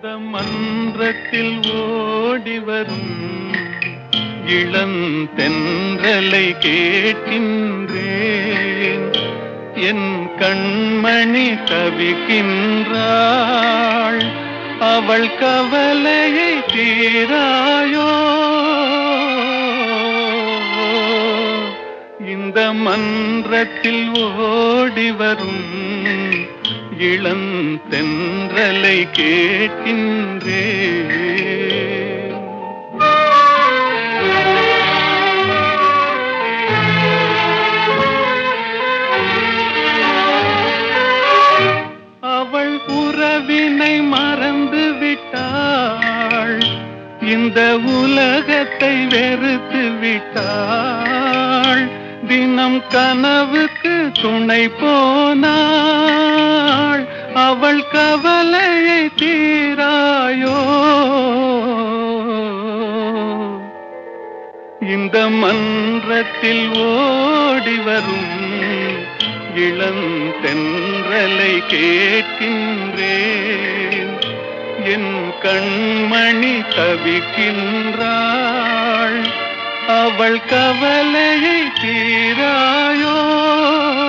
மன்றத்தில் ஓடி வரும் இளந்தென்றலை கேட்கின்றேன் என் கண்மணி தவிக்கின்றாள் அவள் கவலையை தீராயோ இந்த மன்றத்தில் ஓடி வரும் இளந்தென்றலை கேட்கின்றேன் அவள் உறவினை மறந்து விட்டாள் இந்த உலகத்தை வெறுத்து விட்டாள் தினம் கனவுக்கு துணை போனாள் அவள் கவலையை தீராயோ இந்த மன்றத்தில் ஓடி வரும் இளந்தென்றலை கேட்கின்றேன் என் கண்மணி தவிக்கின்றாள் அவள் கவலையை தீராயோ